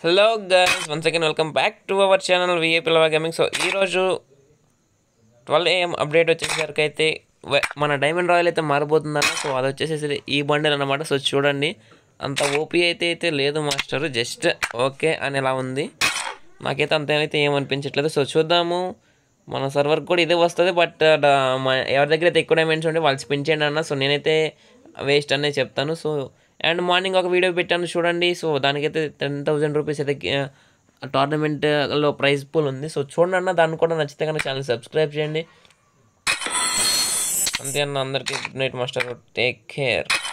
hello guys once again welcome back to our channel VAP Lava gaming so ఈరోజు twelve AM update వచ్చేసరికి అయితే వ- మన diamond royal అయితే మారిపోతుందన్న సో అది వచ్చేసేసి ఈ బండిల్ అనమాట సో చూడండి అంత ఓపీ అయితే అయితే లేదు మాస్టర్ జస్ట్ ఓకే అని ఎలా ఉంది నాకైతే అంత అయితే ఏమనిపించట్లేదు సో చూద్దాము మన సర్వర్కి కూడా ఇదే వస్తుంది బట్ ఎవరి దగ్గర అయితే ఎక్కువ డైమండ్స్ ఉంటే వాళ్ళు స్పిన్ చేయండి అన్న సో నేనైతే వేస్ట్ అనే చెప్తాను సో అండ్ మార్నింగ్ ఒక వీడియో పెట్టాను చూడండి సో దానికైతే టెన్ థౌజండ్ రూపీస్ అయితే టోర్నమెంట్లో ప్రైజ్ పూల్ ఉంది సో చూడండి అన్న దాన్ని కూడా నచ్చితే కనుక ఛానల్ సబ్స్క్రైబ్ చేయండి అంతే అన్న అందరికీ good night master take care